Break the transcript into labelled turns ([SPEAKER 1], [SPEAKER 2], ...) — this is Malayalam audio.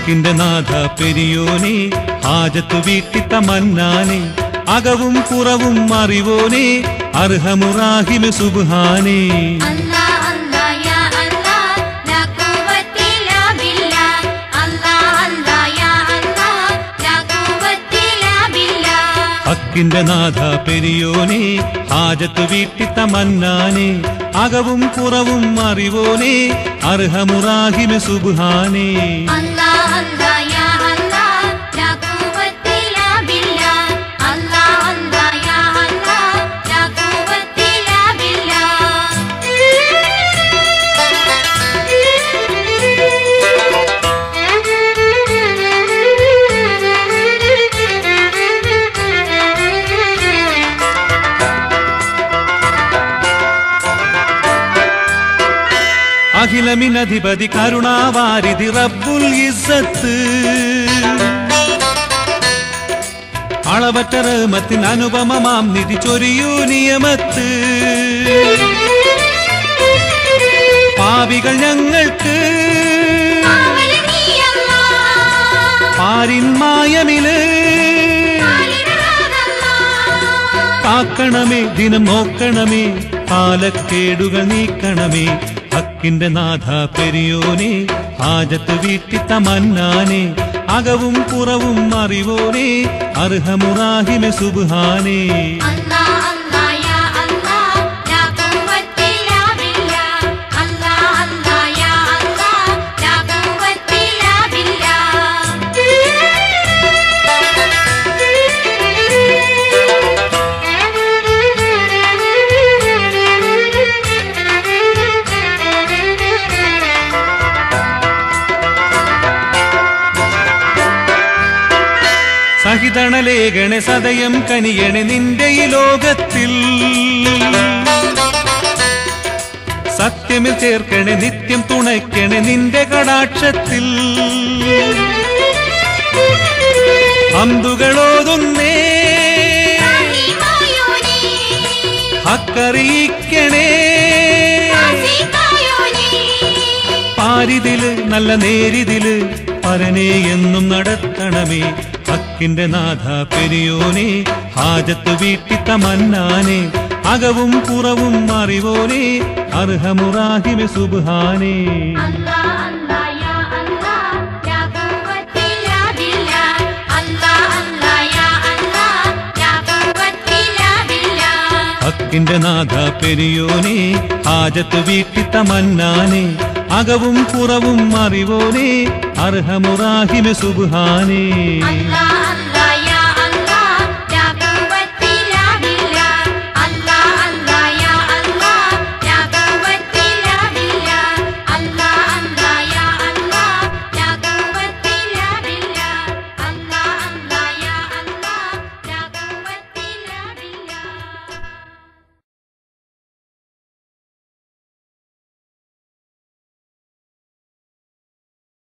[SPEAKER 1] ഹക്കിന്റെ നാഥ പെരിയോനെ ഹാജത്തു വീട്ടി തമന്നാനെ അകവും കുറവും അറിവോനെ അർഹമുറാഹിമെ സുബ്ഹാനേ
[SPEAKER 2] الله الله يا الله لا قوة إلا بالله الله الله يا الله لا قوة إلا بالله
[SPEAKER 1] ഹക്കിന്റെ നാഥ പെരിയോനെ ഹാജത്തു വീട്ടി തമന്നാനെ അകവും കുറവും അറിവോനെ അർഹമുറാഹിമെ സുബ്ഹാനേ
[SPEAKER 2] الله الله يا الله لا قوة إلا بالله الله الله يا الله لا قوة إلا بالله
[SPEAKER 1] അഖിലമിനധിപതി കരുണാവാരിധി റബ്ബുൽ ഇസ്സത്ത് അളവറ്റ റഹ്മത്തിൻ അനുപമമാം നിധി ചൊരിയൂ നിയമത്ത് പാപികൾ ഞങ്ങൾക്ക്
[SPEAKER 2] കാവൽ നീ അല്ലാ
[SPEAKER 1] പാരിൻ മായമില്
[SPEAKER 2] കാലിടാതല്ലാ
[SPEAKER 1] കാക്കണമേ ദിനം നോക്കണമേ കാലക്കേടുകൾ നീക്കണമേ ഹക്കിന്റെ നാഥ പെരിയോനെ ഹാജത്ത് വീട്ടി തമന്നാനെ അകവും കുറവും അറിവോനെ അർഹമുറാഹിമെ സുബ്ഹാനേ
[SPEAKER 2] الله الله يا الله لا قوة إلا بالله الله الله يا الله لا قوة إلا بالله
[SPEAKER 1] സഹിതണലേഖണെ സദയം കനിയണെ നിന്റെ ഈ ലോകത്തിൽ സത്യമിൽ ചേർക്കണെ നിത്യം തുണയ്ക്കണെ നിന്റെ കടാക്ഷത്തിൽ അന്തുകളോതുന്നേ
[SPEAKER 2] റഹീമായോനേ
[SPEAKER 1] ഹക്കറിയിക്കണേ
[SPEAKER 2] ആസിഫായോനേ
[SPEAKER 1] പാരിതില് നല്ല നേരിതില് പരനെ എന്നും നടത്തണമേ ഹക്കിന്റെ നാഥ പെരിയോനെ ഹാജത്ത് വീട്ടി തമന്നാനെ അകവും കുറവും അറിവോനെ അർഹമുറാഹിമെ സുബ്ഹാനേ
[SPEAKER 2] الله الله يا الله لا قوة إلا بالله الله الله يا الله لا قوة إلا بالله
[SPEAKER 1] ഹക്കിന്റെ നാഥ പെരിയോനെ ഹാജത്ത് വീട്ടി തമന്നാനെ അകവും കുറവും അറിവോനെ അർഹമുറാഹിമെ സുബ്ഹാനേ
[SPEAKER 2] الله